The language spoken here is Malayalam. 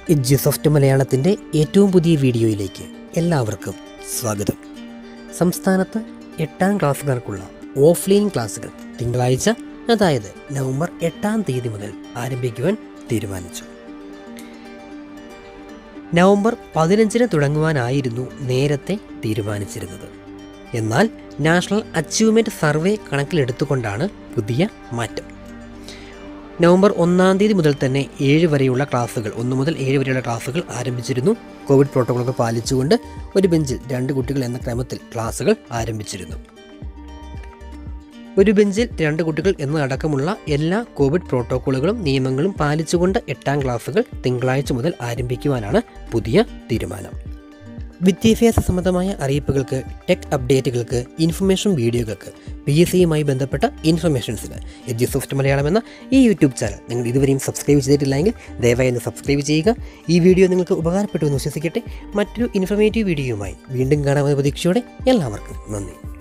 എഡ്യൂസോഫ്റ്റ് മലയാളത്തിൻ്റെ ഏറ്റവും പുതിയ വീഡിയോയിലേക്ക് എല്ലാവർക്കും സ്വാഗതം സംസ്ഥാനത്ത് എട്ടാം ക്ലാസ്സുകാർക്കുള്ള ഓഫ്ലൈൻ ക്ലാസ്സുകൾ തിങ്കളാഴ്ച അതായത് നവംബർ എട്ടാം തീയതി മുതൽ ആരംഭിക്കുവാൻ തീരുമാനിച്ചു നവംബർ പതിനഞ്ചിന് തുടങ്ങുവാനായിരുന്നു നേരത്തെ തീരുമാനിച്ചിരുന്നത് എന്നാൽ നാഷണൽ അച്ചീവ്മെൻറ്റ് സർവേ കണക്കിലെടുത്തുകൊണ്ടാണ് പുതിയ മാറ്റം നവംബർ ഒന്നാം തീയതി മുതൽ തന്നെ ഏഴ് വരെയുള്ള ക്ലാസ്സുകൾ ഒന്ന് മുതൽ ഏഴ് വരെയുള്ള ക്ലാസ്സുകൾ ആരംഭിച്ചിരുന്നു കോവിഡ് പ്രോട്ടോകോളൊക്കെ പാലിച്ചുകൊണ്ട് ഒരു ബെഞ്ചിൽ രണ്ട് കുട്ടികൾ എന്ന ക്രമത്തിൽ ക്ലാസ്സുകൾ ആരംഭിച്ചിരുന്നു ഒരു ബെഞ്ചിൽ രണ്ട് കുട്ടികൾ എന്നതടക്കമുള്ള എല്ലാ കോവിഡ് പ്രോട്ടോക്കോളുകളും നിയമങ്ങളും പാലിച്ചുകൊണ്ട് എട്ടാം ക്ലാസ്സുകൾ തിങ്കളാഴ്ച മുതൽ ആരംഭിക്കുവാനാണ് പുതിയ തീരുമാനം വിദ്യാഭ്യാസ സംബന്ധമായ അറിയിപ്പുകൾക്ക് ടെക് അപ്ഡേറ്റുകൾക്ക് ഇൻഫർമേഷൻ വീഡിയോകൾക്ക് പി എസ് സിയുമായി ബന്ധപ്പെട്ട ഇൻഫർമേഷൻസിന് എഡ്യൂസോഫ്റ്റ് മലയാളം എന്ന ഈ യൂട്യൂബ് ചാനൽ നിങ്ങൾ ഇതുവരെയും സബ്സ്ക്രൈബ് ചെയ്തിട്ടില്ലെങ്കിൽ ദയവായി ഒന്ന് സബ്സ്ക്രൈബ് ചെയ്യുക ഈ വീഡിയോ നിങ്ങൾക്ക് ഉപകാരപ്പെട്ടു എന്ന് വിശ്വസിക്കട്ടെ മറ്റൊരു ഇൻഫർമേറ്റീവ് വീഡിയോയുമായി വീണ്ടും കാണാമെന്ന പ്രതീക്ഷയോടെ എല്ലാവർക്കും നന്ദി